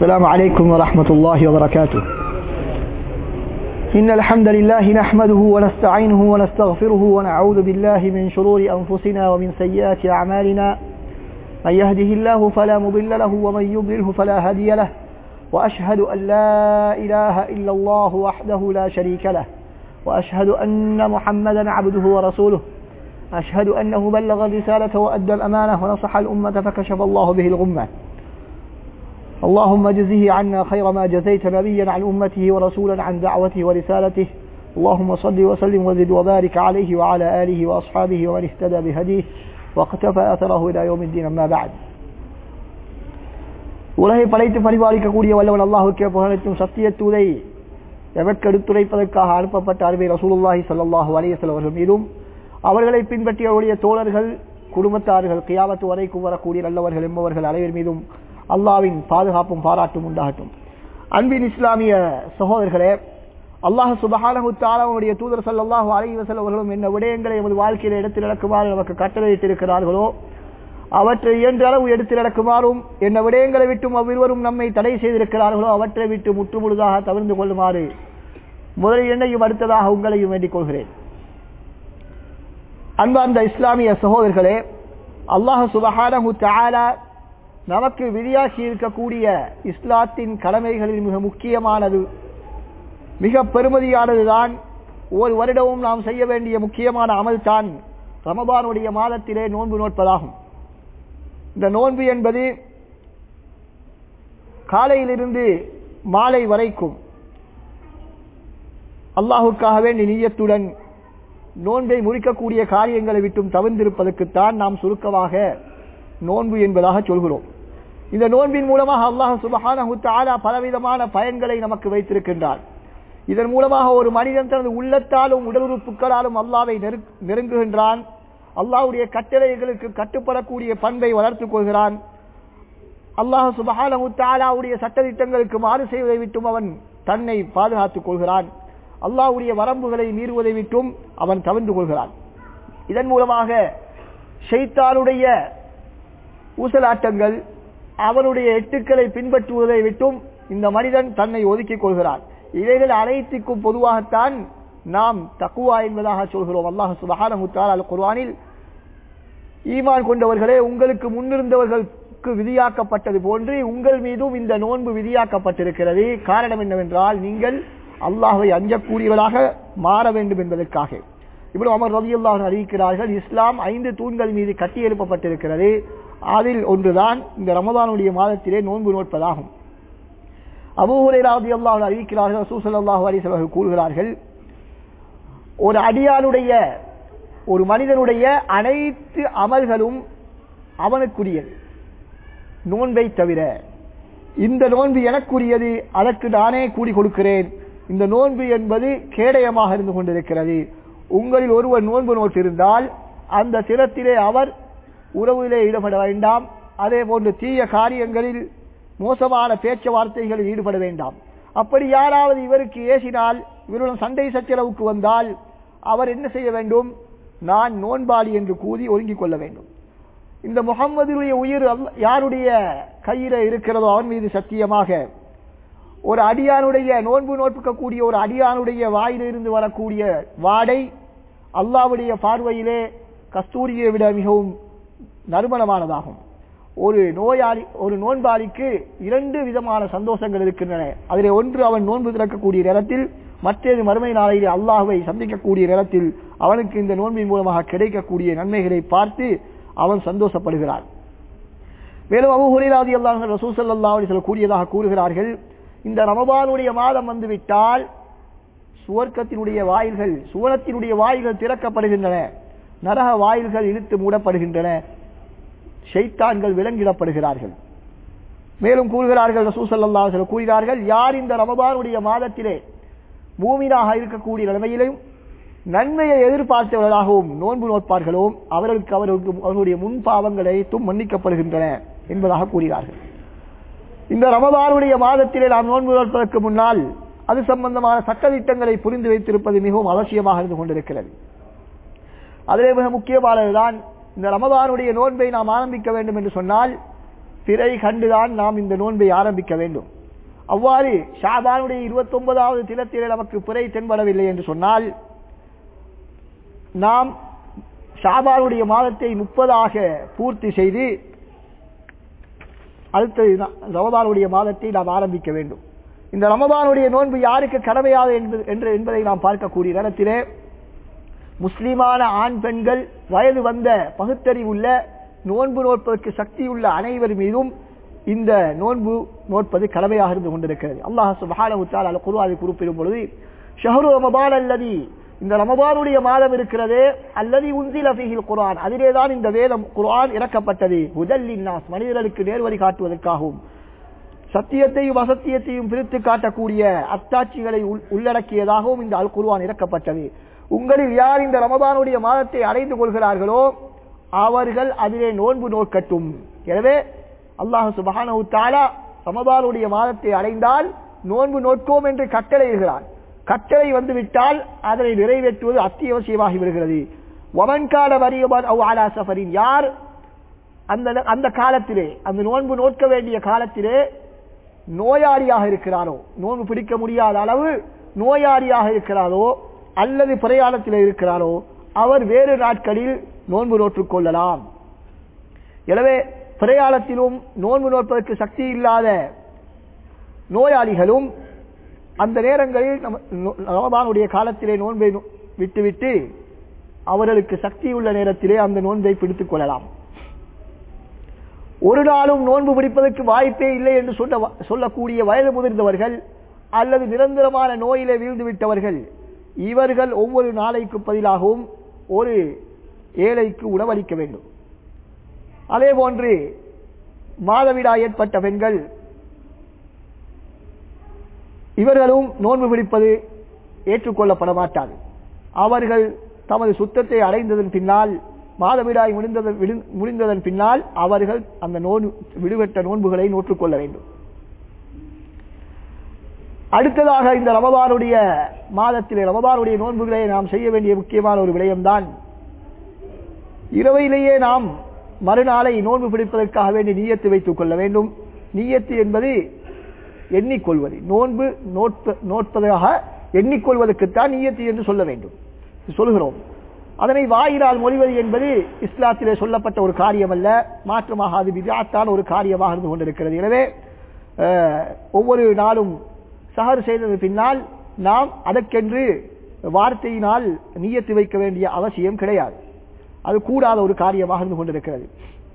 السلام عليكم ورحمة الله وبركاته إن الحمد لله نحمده ونستعينه ونستغفره ونعوذ بالله من شرور أنفسنا ومن سيئات أعمالنا من يهده الله فلا مضل له ومن يضلله فلا هادي له وأشهد أن لا إله إلا الله وحده لا شريك له وأشهد أن محمدا عبده ورسوله أشهد أنه بلغ الرسالة وأدى الأمانة ونصح الأمة فكشف الله به الغمة اللهم اجزه عنا خير ما جزيت نبيا عن أمته ورسولا عن دعوته ورسالته اللهم صل وسلم وزد وبارك عليه وعلى آله وأصحابه ومن اهتدى بهديه واقتفى أثره إلى يوم الدين أما بعد உலகை படைத்து பரிபாலிக்கக்கூடிய வல்லவன் அல்லாஹுக்கே புகழத்தும் சத்திய தூதை எவற்கு எடுத்துரைப்பதற்காக அனுப்பப்பட்ட அருமை ரசூலுல்லாஹி சல்லாஹூ அலியசல் அவர்கள் மீதும் அவர்களை பின்பற்றியவருடைய தோழர்கள் குடும்பத்தார்கள் கியாமத்து வரைக்கும் வரக்கூடிய நல்லவர்கள் என்பவர்கள் அனைவர் மீதும் அல்லாவின் பாதுகாப்பும் பாராட்டும் உண்டாகட்டும் அன்பின் இஸ்லாமிய சகோதரர்களே அல்லாஹ் சுபஹானஹு தாலாவுடைய தூதர் சல்லாஹு அலி வசல் அவர்களும் என்ன விடயங்களை எமது வாழ்க்கையில் எடுத்து நடக்குமாறு நமக்கு கட்டளையிட்டிருக்கிறார்களோ அவற்றை இயன்ற அளவு எடுத்து நடக்குமாறும் என்ன விடயங்களை விட்டும் அவ்விருவரும் நம்மை தடை செய்திருக்கிறார்களோ அவற்றை விட்டு முற்றுமுழுதாக தவிர்ந்து கொள்ளுமாறு முதலில் என்னையும் அடுத்ததாக உங்களையும் வேண்டிக் கொள்கிறேன் அன்பார்ந்த இஸ்லாமிய சகோதரர்களே அல்லாஹ் சுபஹானஹு தாலா நமக்கு விதியாக்கி இருக்கக்கூடிய இஸ்லாத்தின் கடமைகளில் மிக முக்கியமானது மிக பெருமதியானதுதான் ஒரு வருடமும் நாம் செய்ய வேண்டிய முக்கியமான அமல் தான் ரமபானுடைய மாதத்திலே நோன்பு நோட்பதாகும் இந்த நோன்பு என்பது காலையிலிருந்து மாலை வரைக்கும் அல்லாஹுக்காக வேண்டி நீயத்துடன் நோன்பை முறிக்கக்கூடிய காரியங்களை விட்டும் தவிர்ந்திருப்பதற்குத்தான் நாம் சுருக்கமாக நோன்பு என்பதாக சொல்கிறோம் இந்த நோன்பின் மூலமாக அல்லாஹ் சுபஹான பலவிதமான பயன்களை நமக்கு வைத்திருக்கின்றார் இதன் மூலமாக ஒரு மனிதன் தனது உள்ளத்தாலும் உடல் உறுப்புகளாலும் அல்லாவை நெருங்குகின்றான் அல்லாவுடைய கட்டளைகளுக்கு கட்டுப்படக்கூடிய பண்பை வளர்த்துக் கொள்கிறான் அல்லாஹ் சுபஹான முத்தாலாவுடைய சட்டத்திட்டங்களுக்கு மாறு செய்வதை விட்டும் அவன் தன்னை பாதுகாத்துக் கொள்கிறான் அல்லாவுடைய வரம்புகளை மீறுவதை விட்டும் அவன் தவிர்ந்து கொள்கிறான் இதன் மூலமாக ஷைத்தானுடைய ஊசலாட்டங்கள் அவனுடைய எட்டுக்களை பின்பற்றுவதை விட்டும் இந்த மனிதன் தன்னை ஒதுக்கிக் கொள்கிறான் இவைகள் அனைத்துக்கும் பொதுவாகத்தான் நாம் தக்குவா என்பதாக சொல்கிறோம் அல்லாஹ் சுபஹான முத்தால் குர்வானில் ஈமான் கொண்டவர்களே உங்களுக்கு முன்னிருந்தவர்களுக்கு விதியாக்கப்பட்டது போன்று உங்கள் மீதும் இந்த நோன்பு விதியாக்கப்பட்டிருக்கிறது காரணம் என்னவென்றால் நீங்கள் அல்லாஹை அஞ்சக்கூடியவர்களாக மாற வேண்டும் என்பதற்காக இவ்வளவு அமர் ரவியுல்லாஹ் அறிவிக்கிறார்கள் இஸ்லாம் ஐந்து தூண்கள் மீது கட்டி எழுப்பப்பட்டிருக்கிறது அதில் ஒன்றுதான் இந்த ரமதானுடைய மாதத்திலே நோன்பு நோட்பதாகும் அபூஹுரேராவது அல்லாஹ் அறிவிக்கிறார்கள் சூசல்லாஹு அலிசவர்கள் கூறுகிறார்கள் ஒரு அடியானுடைய ஒரு மனிதனுடைய அனைத்து அமல்களும் அவனுக்குரியது நோன்பை தவிர இந்த நோன்பு எனக்குரியது அதற்கு நானே கூடி கொடுக்கிறேன் இந்த நோன்பு என்பது கேடயமாக இருந்து கொண்டிருக்கிறது உங்களில் ஒருவர் நோன்பு நோட்டிருந்தால் அந்த திறத்திலே அவர் உறவிலே ஈடுபட வேண்டாம் அதே போன்று தீய காரியங்களில் மோசமான பேச்சுவார்த்தைகளில் ஈடுபட வேண்டாம் அப்படி யாராவது இவருக்கு ஏசினால் இவருடன் சண்டை சச்சரவுக்கு வந்தால் அவர் என்ன செய்ய வேண்டும் நான் நோன்பாளி என்று கூறி ஒதுங்கிக் கொள்ள வேண்டும் இந்த முகம்மதுடைய உயிர் யாருடைய கையில இருக்கிறதோ அவன் மீது சத்தியமாக ஒரு அடியானுடைய நோன்பு நோட்புக்கக்கூடிய ஒரு அடியானுடைய வாயிலிருந்து வரக்கூடிய வாடை அல்லாவுடைய பார்வையிலே கஸ்தூரியை விட மிகவும் நறுமணமானதாகும் ஒரு நோயாளி ஒரு நோன்பாளிக்கு இரண்டு விதமான சந்தோஷங்கள் இருக்கின்றன அதில் ஒன்று அவன் நோன்பு திறக்கக்கூடிய நேரத்தில் மற்றொரு மறுமை நாளையில் அல்லாஹுவை சந்திக்கக்கூடிய நேரத்தில் அவனுக்கு இந்த நோன்பின் மூலமாக கிடைக்கக்கூடிய நன்மைகளை பார்த்து அவன் சந்தோஷப்படுகிறான் மேலும் அபு ஹுரேராதி அல்லாஹ் ரசூசல்லா சில கூறியதாக கூறுகிறார்கள் இந்த ரமபானுடைய மாதம் வந்துவிட்டால் சுவர்க்கத்தினுடைய வாயில்கள் சுவனத்தினுடைய வாயில்கள் திறக்கப்படுகின்றன நரக வாயில்கள் இழுத்து மூடப்படுகின்றன ஷைத்தான்கள் விலங்கிடப்படுகிறார்கள் மேலும் கூறுகிறார்கள் ரசூசல்லா சில கூறுகிறார்கள் யார் இந்த ரமபானுடைய மாதத்திலே பூமியாக இருக்கக்கூடிய நிலைமையிலும் நன்மையை எதிர்பார்த்தவர்களாகவும் நோன்பு நோட்பார்களோ அவர்களுக்கு அவர்களுக்கு அவர்களுடைய முன் பாவங்கள் அனைத்தும் மன்னிக்கப்படுகின்றன என்பதாக கூறுகிறார்கள் இந்த ரமதானுடைய மாதத்திலே நாம் நோன்பு நோட்பதற்கு முன்னால் அது சம்பந்தமான சட்டத்திட்டங்களை புரிந்து வைத்திருப்பது மிகவும் அவசியமாக இருந்து கொண்டிருக்கிறது அதிலே மிக முக்கியமானதுதான் இந்த ரமதானுடைய நோன்பை நாம் ஆரம்பிக்க வேண்டும் என்று சொன்னால் பிறை கண்டுதான் நாம் இந்த நோன்பை ஆரம்பிக்க வேண்டும் அவ்வாறு ஷாபானுடைய இருபத்தி ஒன்பதாவது தினத்திலே நமக்கு பிறை தென்படவில்லை என்று சொன்னால் நாம் ஷாபானுடைய மாதத்தை முப்பதாக பூர்த்தி செய்து அடுத்தது ரமதானுடைய மாதத்தை நாம் ஆரம்பிக்க வேண்டும் இந்த ரமதானுடைய நோன்பு யாருக்கு கடமையாது என்று என்பதை நாம் பார்க்கக்கூடிய நேரத்திலே முஸ்லிமான ஆண் பெண்கள் வயது வந்த பகுத்தறிவுள்ள நோன்பு நோட்பதற்கு சக்தியுள்ள அனைவர் மீதும் இந்த நோன்பு நோட்பது கடமையாக இருந்து கொண்டிருக்கிறது அல்லாஹ் சுபஹானஹு தஆலா குர்ஆனில் குறிப்பிடும் பொழுது ஷஹ்ரு ரமதான் அல்லதி இந்த ரமதானுடைய மாதம் இருக்கிறது அல்லதி உன்சில ஃபீஹில் குர்ஆன் அதிலேதான் இந்த வேதம் குர்ஆன் இறக்கப்பட்டது ஹுதல்லின் நாஸ் மனிதர்களுக்கு நேர்வழி காட்டுவதற்காகவும் சத்தியத்தையும் அசத்தியத்தையும் பிரித்து காட்டக்கூடிய அத்தாட்சிகளை உள்ளடக்கியதாகவும் இந்த அல் குர்ஆன் இறக்கப்பட்டது உங்களில் யார் இந்த ரமதானுடைய மாதத்தை அடைந்து கொள்கிறார்களோ அவர்கள் அதிலே நோன்பு நோக்கட்டும் எனவே அல்லாஹ் சுபஹானஹு தஆலா ரமதானுடைய மாதத்தை அடைந்தால் நோன்பு நோட்போம் என்று கட்டளையிடுகிறார் கட்டளை வந்துவிட்டால் அதனை நிறைவேற்றுவது அத்தியாவசியமாகி விடுகிறது ஒமன்கால வரியவன் அவ் ஆலா சஃபரின் யார் அந்த அந்த காலத்திலே அந்த நோன்பு நோட்க வேண்டிய காலத்திலே நோயாளியாக இருக்கிறாரோ நோன்பு பிடிக்க முடியாத அளவு நோயாளியாக இருக்கிறாரோ அல்லது பிரயாணத்தில் இருக்கிறாரோ அவர் வேறு நாட்களில் நோன்பு நோற்றுக் கொள்ளலாம் எனவே பிரயாணத்திலும் நோன்பு நோட்பதற்கு சக்தி இல்லாத நோயாளிகளும் அந்த நேரங்களில் ரமபானுடைய காலத்திலே நோன்பை விட்டுவிட்டு அவர்களுக்கு சக்தி உள்ள நேரத்திலே அந்த நோன்பை பிடித்துக் கொள்ளலாம் ஒரு நாளும் நோன்பு பிடிப்பதற்கு வாய்ப்பே இல்லை என்று சொல்ல சொல்லக்கூடிய வயது முதிர்ந்தவர்கள் அல்லது நிரந்தரமான நோயிலே வீழ்ந்து விட்டவர்கள் இவர்கள் ஒவ்வொரு நாளைக்கு பதிலாகவும் ஒரு ஏழைக்கு உணவளிக்க வேண்டும் அதே போன்று மாதவிடா ஏற்பட்ட பெண்கள் இவர்களும் நோன்பு பிடிப்பது ஏற்றுக்கொள்ளப்பட மாட்டாது அவர்கள் தமது சுத்தத்தை அடைந்ததன் பின்னால் மாதவிடாய் முடிந்ததன் முடிந்ததன் பின்னால் அவர்கள் அந்த நோன் விடுபட்ட நோன்புகளை நோற்றுக்கொள்ள வேண்டும் அடுத்ததாக இந்த ரமபானுடைய மாதத்திலே ரமபானுடைய நோன்புகளை நாம் செய்ய வேண்டிய முக்கியமான ஒரு விடயம்தான் இரவையிலேயே நாம் மறுநாளை நோன்பு பிடிப்பதற்காக வேண்டி நீயத்து வைத்துக் கொள்ள வேண்டும் நீயத்து என்பது எண்ணிக்கொள்வது நோன்பு நோட்பதாக எண்ணிக்கொள்வதற்குத்தான் நீயத்து என்று சொல்ல வேண்டும் சொல்கிறோம் அதனை வாயினால் மொழிவது என்பது இஸ்லாத்திலே சொல்லப்பட்ட ஒரு காரியம் அல்ல மாற்றமாக அது விதாத்தான ஒரு காரியமாக இருந்து கொண்டிருக்கிறது எனவே ஒவ்வொரு நாளும் சஹர் செய்தது பின்னால் நாம் அதற்கென்று வார்த்தையினால் நீயத்து வைக்க வேண்டிய அவசியம் கிடையாது அது கூடாத ஒரு காரியமாக இருந்து கொண்டிருக்கிறது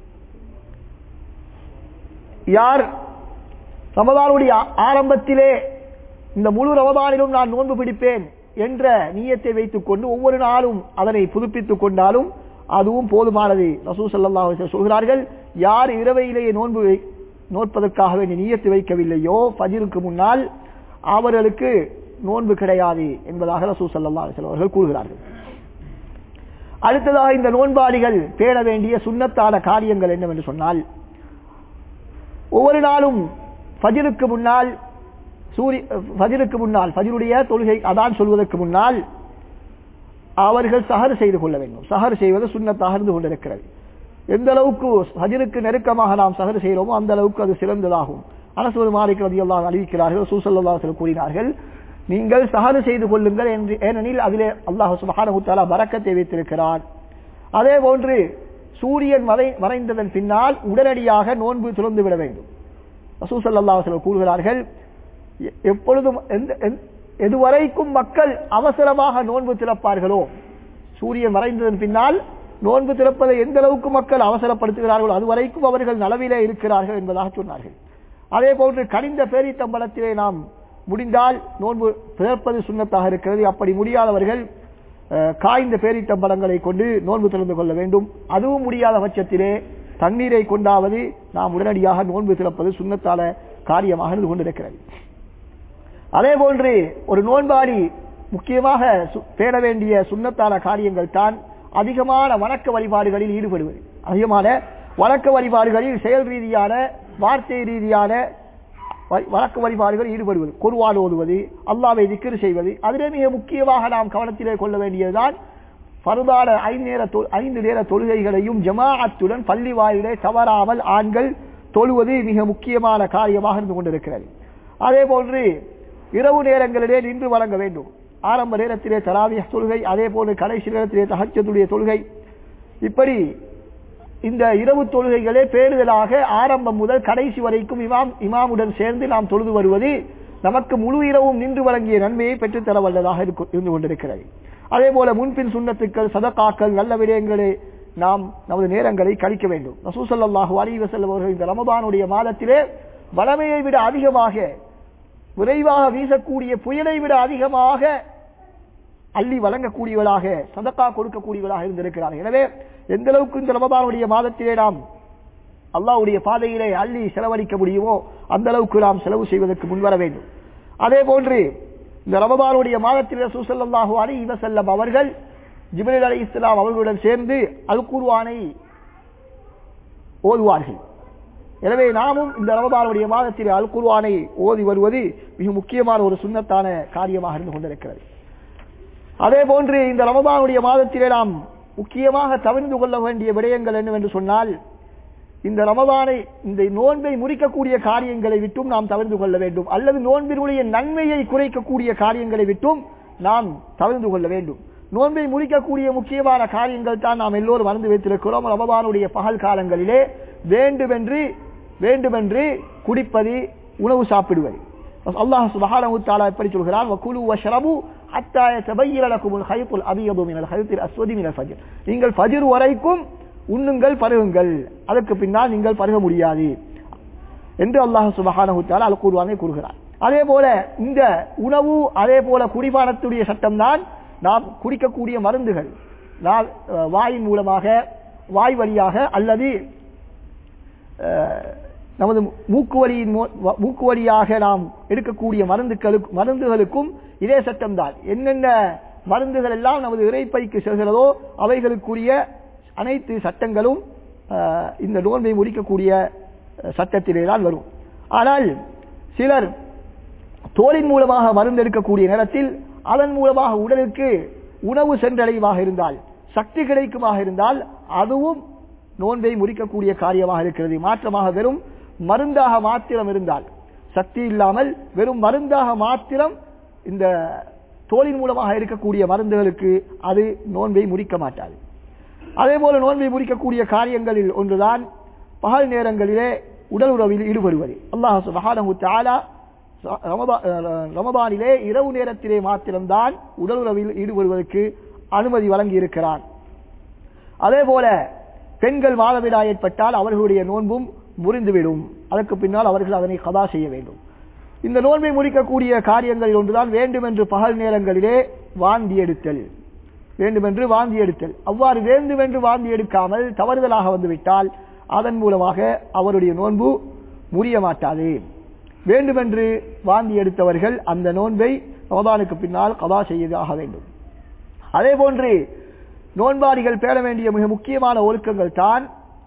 யார் ரமதானுடைய ஆரம்பத்திலே இந்த முழு ரமதானிலும் நான் நோன்பு பிடிப்பேன் என்ற நீயத்தை வைத்துக் கொண்டு ஒவ்வொரு நாளும் அதனை புதுப்பித்துக் கொண்டாலும் அதுவும் போதுமானது ரசூ சல்லா சொல்கிறார்கள் யார் இரவையிலேயே நோன்பு நோட்பதற்காக வேண்டிய நீயத்து வைக்கவில்லையோ பதிருக்கு முன்னால் அவர்களுக்கு நோன்பு கிடையாது என்பதாக ரசூ சல்லா அவர்கள் கூறுகிறார்கள் அடுத்ததாக இந்த நோன்பாளிகள் பேண வேண்டிய சுண்ணத்தான காரியங்கள் என்னவென்று சொன்னால் ஒவ்வொரு நாளும் ஃபஜிருக்கு முன்னால் சூரிய ஃபஜிருக்கு முன்னால் ஃபஜிருடைய தொழுகை அதான் சொல்வதற்கு முன்னால் அவர்கள் சஹர் செய்து கொள்ள வேண்டும் சஹர் செய்வது சுண்ணத்தாக இருந்து கொண்டிருக்கிறது எந்த அளவுக்கு ஹஜருக்கு நெருக்கமாக நாம் சஹர் செய்கிறோமோ அந்த அளவுக்கு அது சிறந்ததாகும் அரசு மாலிக் ரதி எல்லாம் அறிவிக்கிறார்கள் சூசல்லா கூறினார்கள் நீங்கள் சஹர் செய்து கொள்ளுங்கள் என்று ஏனெனில் அதிலே அல்லாஹ் சுபஹானஹுத்தாலா பறக்கத்தை வைத்திருக்கிறார் அதே போன்று சூரியன் மறை மறைந்ததன் பின்னால் உடனடியாக நோன்பு திறந்து விட வேண்டும் ரசூசல்லா கூறுகிறார்கள் எப்பொழுதும் எதுவரைக்கும் மக்கள் அவசரமாக நோன்பு திறப்பார்களோ சூரியன் மறைந்ததன் பின்னால் நோன்பு திறப்பதை எந்த அளவுக்கு மக்கள் அவசரப்படுத்துகிறார்களோ அதுவரைக்கும் அவர்கள் நலவிலே இருக்கிறார்கள் என்பதாக சொன்னார்கள் அதே போன்று கனிந்த பேரித்தம்பலத்திலே நாம் முடிந்தால் நோன்பு திறப்பது சுண்ணத்தாக இருக்கிறது அப்படி முடியாதவர்கள் காய்ந்த பேரித்தம்பலங்களை கொண்டு நோன்பு திறந்து கொள்ள வேண்டும் அதுவும் முடியாத பட்சத்திலே தண்ணீரை கொண்டாவது நாம் உடனடியாக நோன்பு திறப்பது சுண்ணத்தான காரியமாக இருந்து கொண்டிருக்கிறது அதே போன்று ஒரு நோன்பாடி முக்கியமாக பேண வேண்டிய சுண்ணத்தான காரியங்கள் தான் அதிகமான வணக்க வழிபாடுகளில் ஈடுபடுவது அதிகமான வணக்க வழிபாடுகளில் செயல் ரீதியான வார்த்தை ரீதியான வழக்கு வழிபாடுகள் ஈடுபடுவது குர்வான் ஓதுவது அல்லாவை திக்கிரு செய்வது அதிலே மிக முக்கியமாக நாம் கவனத்திலே கொள்ள வேண்டியதுதான் பருதான ஐந்து நேர ஐந்து நேர தொழுகைகளையும் ஜமாஅத்துடன் பள்ளி வாயிலே தவறாமல் ஆண்கள் தொழுவது மிக முக்கியமான காரியமாக இருந்து கொண்டிருக்கிறது அதே போன்று இரவு நேரங்களிலே நின்று வழங்க வேண்டும் ஆரம்ப நேரத்திலே தராவிய தொழுகை அதே போன்று கடைசி நேரத்திலே தஹஜத்துடைய தொழுகை இப்படி இந்த இரவு தொழுகைகளே பேருதலாக ஆரம்பம் முதல் கடைசி வரைக்கும் இமாம் இமாமுடன் சேர்ந்து நாம் தொழுது வருவது நமக்கு முழு இரவும் நின்று வழங்கிய நன்மையை பெற்றுத்தர வல்லதாக இருக்கு- இருந்து கொண்டிருக்கிறது அதே போல முன்பின் சுண்ணத்துக்கள் சதக்காக்கள் நல்ல விடயங்களை நாம் நமது நேரங்களை கழிக்க வேண்டும் ரசூசல்லாஹு அலைஹி வஸல்லம் அவர்கள் இந்த ரமபானுடைய மாதத்திலே வளமையை விட அதிகமாக விரைவாக வீசக்கூடிய புயலை விட அதிகமாக அள்ளி வழங்கக்கூடியவளாக சதக்கா கொடுக்கக்கூடியவளாக இருந்திருக்கிறார்கள் எனவே எந்த அளவுக்கு இந்த ரமபானுடைய மாதத்திலே நாம் அல்லாஹ்வுடைய பாதையிலே அள்ளி செலவழிக்க முடியுமோ அந்த அளவுக்கு நாம் செலவு செய்வதற்கு முன்வர வேண்டும் அதே போன்று இந்த ரமபானுடைய மாதத்தில் ரசூசல்லாஹு அலைஹி வஸல்லம் அவர்கள் ஜிப்ரீல் அலை இஸ்லாம் அவர்களுடன் சேர்ந்து அல் குர்ஆனை ஓதுவார்கள் எனவே நாமும் இந்த ரமபானுடைய மாதத்தில் அல் குர்ஆனை ஓதி வருவது மிக முக்கியமான ஒரு சுன்னத்தான காரியமாக இருந்து கொண்டிருக்கிறது அதே போன்று இந்த ரமபானுடைய மாதத்திலே நாம் முக்கியமாக தவிர்ந்து கொள்ள வேண்டிய விடயங்கள் என்னவென்று சொன்னால் இந்த ரமதானை இந்த நோன்பை முறிக்கக்கூடிய காரியங்களை விட்டும் நாம் தவிர்த்து கொள்ள வேண்டும் அல்லது நோன்பினுடைய நன்மையை குறைக்கக்கூடிய காரியங்களை விட்டும் நாம் தவிர்த்து கொள்ள வேண்டும் நோன்பை முறிக்கக்கூடிய முக்கியமான காரியங்கள் தான் நாம் எல்லோரும் மறந்து வைத்திருக்கிறோம் ரமதானுடைய பகல் காலங்களிலே வேண்டுமென்று வேண்டுமென்று குடிப்பது உணவு சாப்பிடுவது அல்லாஹ் சுப்ஹானஹு தஆலா எப்படி சொல்கிறான் வகுலு வஷ்ரபு ஹத்தா யதபய்யன லகுமுல் ஹைத்துல் அபியது மினல் ஹைத்தில் அஸ்வதி மினல் ஃபஜ்ர் நீங்கள் ஃபஜ்ர் வரைக்கும் உண்ணுங்கள் பருகுங்கள் அதற்கு பின்னால் நீங்கள் பருக முடியாது என்று அல்லாஹ் சுபஹானஹு தஆலா அல் குர்ஆனை கூறுகிறார் அதே போல இந்த உணவு அதே போல குடிபானத்துடைய சட்டம் தான் நாம் குடிக்கக்கூடிய மருந்துகள் நாம் அஹ், வாயின் மூலமாக வாய் வழியாக அல்லது அஹ், நமது மூக்கு வழியின் மூ- வ- மூக்கு வழியாக நாம் எடுக்கக்கூடிய மருந்துகளுக்கு மருந்துகளுக்கும் இதே சட்டம்தான் என்னென்ன மருந்துகள் எல்லாம் நமது இறைப்பைக்கு செல்கிறதோ அவைகளுக்குரிய அனைத்து சட்டங்களும் அஹ், இந்த நோன்பை முடிக்கக்கூடிய அஹ், சட்டத்திலே தான் வரும் ஆனால் சிலர் தோலின் மூலமாக மருந்து எடுக்கக்கூடிய நேரத்தில் அதன் மூலமாக உடலுக்கு உணவு சென்றடைவாக இருந்தால் சக்தி கிடைக்குமாக இருந்தால் அதுவும் நோன்பை முறிக்கக்கூடிய காரியமாக இருக்கிறது மாற்றமாக வெறும் மருந்தாக மாத்திரம் இருந்தால் சக்தி இல்லாமல் வெறும் மருந்தாக மாத்திரம் இந்த தோலின் மூலமாக இருக்கக்கூடிய மருந்துகளுக்கு அது நோன்பை முறிக்க மாட்டாது அதே போல நோன்பை முறிக்கக்கூடிய காரியங்களில் ஒன்றுதான் பகல் நேரங்களிலே உடல் உறவில் ஈடுபடுவது அல்லாஹ் சுப்ஹானஹு தஆலா ரமபா- அஹ் ரமபானிலே இரவு நேரத்திலே மாத்திரம்தான் உடல் உறவில் ஈடுபடுவதற்கு அனுமதி வழங்கி இருக்கிறான் அதே போல பெண்கள் மாதவிடாய் ஏற்பட்டால் அவர்களுடைய நோன்பும் முறிந்துவிடும் அதற்கு பின்னால் அவர்கள் அதனை கதா செய்ய வேண்டும் இந்த நோன்பை முடிக்கக்கூடிய காரியங்களில் ஒன்றுதான் வேண்டுமென்று பகல் நேரங்களிலே வாந்தி எடுத்தல் வேண்டுமென்று வாந்தி எடுத்தல் அவ்வாறு வேண்டுமென்று வாந்தி எடுக்காமல் தவறுதலாக வந்துவிட்டால் அதன் மூலமாக அவருடைய நோன்பு முறிய மாட்டாது வேண்டுமென்று வாந்தி எடுத்தவர்கள் அந்த நோன்பை ரமதானுக்கு பின்னால் கதா செய்யதாக வேண்டும் அதே போன்று நோன்பாடிகள் பேண வேண்டிய மிக முக்கியமான ஒழுக்கங்கள் தான்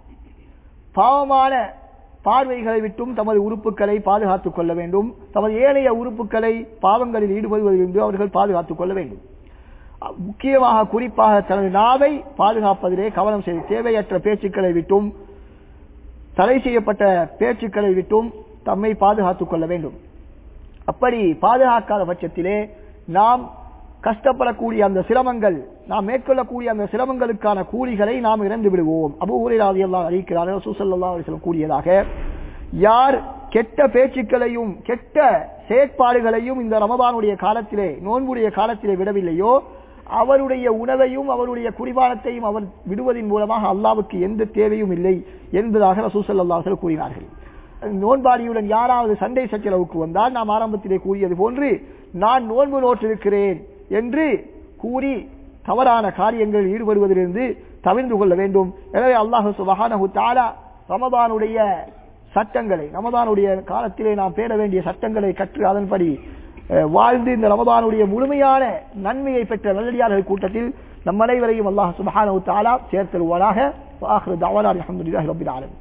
பாவமான பார்வைகளை விட்டும் தமது உறுப்புகளை பாதுகாத்துக் கொள்ள வேண்டும் தமது ஏனைய உறுப்புகளை பாவங்களில் ஈடுபடுவதிலிருந்து அவர்கள் பாதுகாத்துக் கொள்ள வேண்டும் அஹ் முக்கியமாக குறிப்பாக தனது நாவை பாதுகாப்பதிலே கவனம் செய்து தேவையற்ற பேச்சுக்களை விட்டும் தடை செய்யப்பட்ட பேச்சுக்களை விட்டும் தம்மை பாதுகாத்துக் கொள்ள வேண்டும் அப்படி பாதுகாக்காத பட்சத்திலே நாம் கஷ்டப்படக்கூடிய அந்த சிரமங்கள் நாம் மேற்கொள்ளக்கூடிய அந்த சிரமங்களுக்கான கூலிகளை நாம் இழந்து விடுவோம் அபு ஊரில் எல்லாம் அறிவிக்கிறார்கள் சுசல்லா அலிஸ்லம் கூறியதாக யார் கெட்ட பேச்சுக்களையும் கெட்ட செயற்பாடுகளையும் இந்த ரமபானுடைய காலத்திலே நோன்புடைய காலத்திலே விடவில்லையோ அவருடைய உணவையும் அவருடைய குடிபானத்தையும் அவர் விடுவதன் மூலமாக அல்லாவுக்கு எந்த தேவையும் இல்லை என்பதாக ரசூசல்லாஹர்கள் கூறினார்கள் நோன்பாடியுடன் யாராவது சண்டை சச்சரவுக்கு வந்தால் நாம் ஆரம்பத்திலே கூறியது போன்று நான் நோன்பு நோற்றிருக்கிறேன் என்று கூறி தவறான காரியங்களில் ஈடுபடுவதிலிருந்து தவிர்ந்து கொள்ள வேண்டும் எனவே அல்லாஹு சுபஹானஹு தஆலா ரமதானுடைய சட்டங்களை ரமதானுடைய காலத்திலே நாம் பேண வேண்டிய சட்டங்களை கற்று அதன்படி அஹ், வாழ்ந்து இந்த ரமதானுடைய முழுமையான நன்மையை பெற்ற நல்லடியார்கள் கூட்டத்தில் நம் அனைவரையும் அல்லாஹ் சுபஹானஹு தஆலா சேர்த்தருவானாக வாஹிரு தஅவானா அல்ஹம்துலில்லாஹி ரப்பில் ஆலமீன்